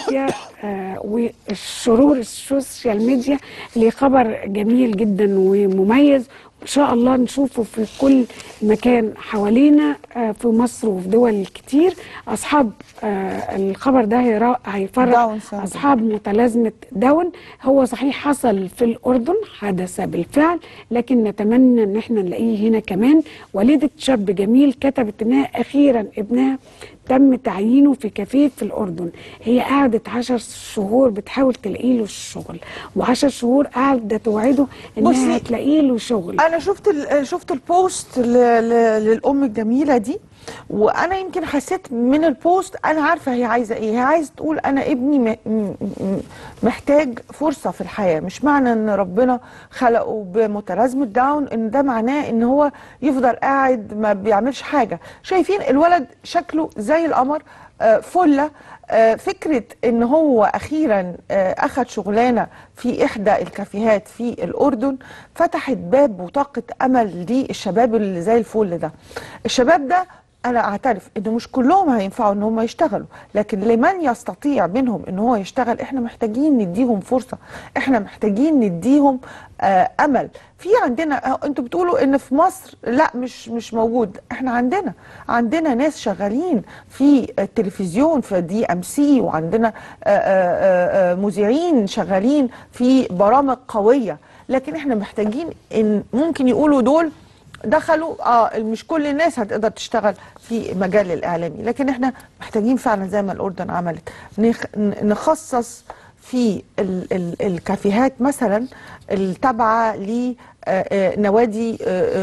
ميديا آه، والشرور السوشيال ميديا اللي خبر جميل جدا ومميز ان شاء الله نشوفه في كل مكان حوالينا آه، في مصر وفي دول كتير اصحاب آه، الخبر ده هيرا- هيفرح داون سيندروم. اصحاب متلازمه داون هو صحيح حصل في الاردن حدث بالفعل لكن نتمنى ان احنا نلاقيه هنا كمان والده شاب جميل كتبت انها اخيرا ابنها تم تعيينه في كافيه في الاردن هي قعدت عشر شهور بتحاول تلاقي له الشغل وعشر شهور قاعده توعده انها بصي، هتلاقي له شغل انا شفت ال- شفت البوست ل- ل- للام الجميله دي وانا يمكن حسيت من البوست انا عارفه هي عايزه ايه هي عايزه تقول انا ابني م- م- م- محتاج فرصه في الحياه مش معنى ان ربنا خلقه بمتلازمه داون ان ده معناه ان هو يفضل قاعد ما بيعملش حاجه شايفين الولد شكله زي القمر آه، فله آه، فكره ان هو اخيرا آه، اخذ شغلانه في احدى الكافيهات في الاردن فتحت باب وطاقه امل للشباب اللي زي الفل ده الشباب ده انا اعترف انه مش كلهم هينفعوا ان هم يشتغلوا لكن لمن يستطيع منهم ان هو يشتغل احنا محتاجين نديهم فرصه احنا محتاجين نديهم آه امل في عندنا آه، انتوا بتقولوا ان في مصر لا مش مش موجود احنا عندنا عندنا ناس شغالين في التلفزيون في دي ام سي وعندنا آه، آه، آه، مذيعين شغالين في برامج قويه لكن احنا محتاجين ان ممكن يقولوا دول دخلوا اه مش كل الناس هتقدر تشتغل في مجال الاعلامي لكن احنا محتاجين فعلا زي ما الاردن عملت نخ- ن- نخصص في ال ال الكافيهات مثلا التابعه لنوادي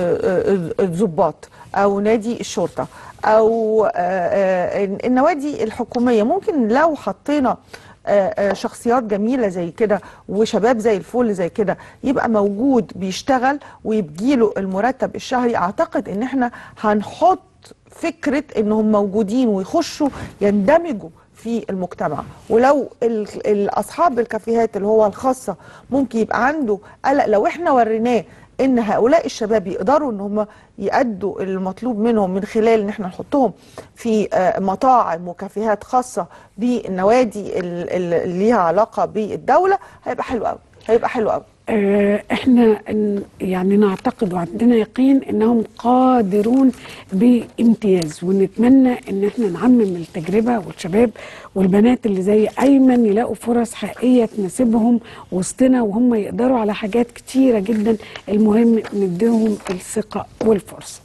الضباط او نادي الشرطه او آه، آه، النوادي الحكوميه ممكن لو حطينا آه، آه، شخصيات جميله زي كده وشباب زي الفل زي كده يبقى موجود بيشتغل ويبجيله المرتب الشهري اعتقد ان احنا هنحط فكره انهم موجودين ويخشوا يندمجوا في المجتمع ولو ال- ال- اصحاب الكافيهات اللي هو الخاصه ممكن يبقى عنده قلق لو احنا وريناه ان هؤلاء الشباب يقدروا ان هم يأدوا المطلوب منهم من خلال ان احنا نحطهم في آه، مطاعم وكافيهات خاصه بالنوادي ال- ال- اللي ليها علاقه بالدوله هيبقى حلو قوي هيبقى حلو قوي آه، احنا ن- يعني نعتقد وعندنا يقين انهم قادرون بامتياز ونتمنى ان احنا نعمم التجربه والشباب والبنات اللي زي ايمن يلاقوا فرص حقيقيه تناسبهم وسطنا وهم يقدروا على حاجات كتيره جدا المهم نديهم الثقه والفرصه